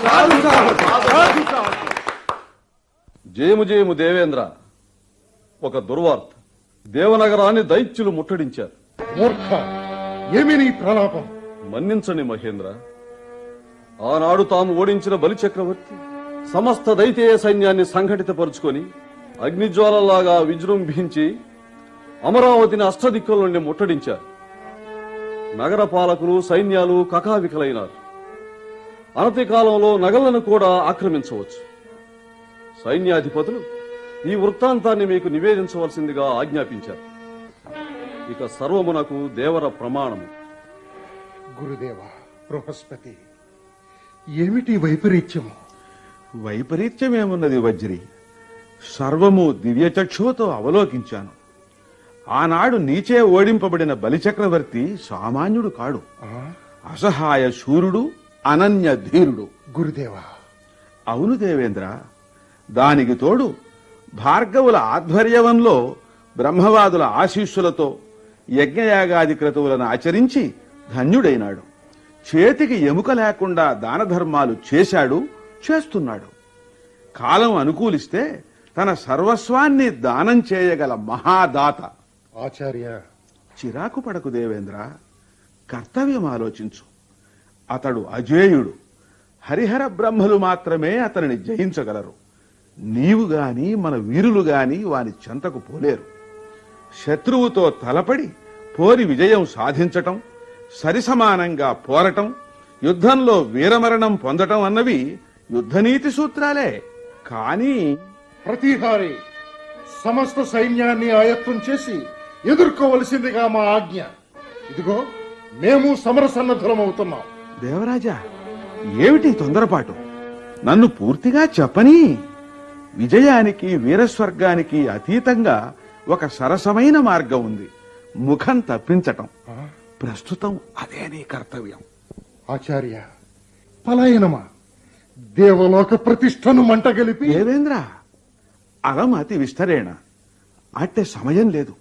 జయము జయము దేవేంద్ర ఒక దుర్వార్త దేవనగరాన్ని దైత్యులు ముట్టడించారు మూర్ఖ ఏమి నీ ప్రలాపం మన్నించండి మహేంద్ర ఆనాడు తాము ఓడించిన బలిచక్రవర్తి సమస్త దైతేయ సైన్యాన్ని సంఘటితపరుచుకొని అగ్నిజ్వాలలాగా విజృంభించి అమరావతిని అష్టదిక్కుల నుండి ముట్టడించారు నగర పాలకులు సైన్యాలు కకావికలైనారు అనతి కాలంలో నగలను కూడా ఆక్రమించవచ్చు సైన్యాధిపతులు ఈ వృత్తాంతాన్ని మీకు నివేదించవలసిందిగా ఆజ్ఞాపించారు ఇక సర్వమునకు దేవర ప్రమాణము గురుదేవ బృహస్పతి ఏమిటి వైపరీత్యము వైపరీత్యమేమున్నది వజ్రి సర్వము దివ్యచక్షువుతో అవలోకించాను ఆనాడు నీచే ఓడింపబడిన బలిచక్రవర్తి సామాన్యుడు కాడు ఆ? అసహాయ శూరుడు అనన్య ధీరుడు గురుదేవ అవును దేవేంద్ర దానికి తోడు భార్గవుల ఆధ్వర్యంలో బ్రహ్మవాదుల ఆశీస్సులతో యజ్ఞయాగాది క్రతువులను ఆచరించి ధన్యుడైనాడు చేతికి ఎముక లేకుండా దాన ధర్మాలు చేశాడు చేస్తున్నాడు కాలం అనుకూలిస్తే తన సర్వస్వాన్ని దానం చేయగల మహాదాత ఆచార్య చిరాకు పడకు దేవేంద్ర కర్తవ్యం ఆలోచించు అతడు అజేయుడు హరిహర బ్రహ్మలు మాత్రమే అతనిని జయించగలరు నీవు గాని మన వీరులు గాని వాని చెంతకు పోలేరు శత్రువుతో తలపడి పోరి విజయం సాధించటం సరిసమానంగా పోరటం యుద్ధంలో వీరమరణం పొందటం అన్నవి యుద్ధనీతి సూత్రాలే కానీ ప్రతిహారి సమస్త సైన్యాన్ని ఆయత్తం చేసి ఎదుర్కోవలసిందిగా మా ఆజ్ఞ ఇదిగో మేము సమరసన్నద్ధులమవుతున్నాం దేవరాజా ఏమిటి తొందరపాటు నన్ను పూర్తిగా చెప్పని విజయానికి వీరస్వర్గానికి అతీతంగా ఒక సరసమైన మార్గం ఉంది ముఖం తప్పించటం ఆ? ప్రస్తుతం అదే నీ కర్తవ్యం ఆచార్య పలాయనమా దేవలోక ప్రతిష్టను మంటగలిపి దేవేంద్ర అలం అతి విస్తరేణ అట్టే సమయం లేదు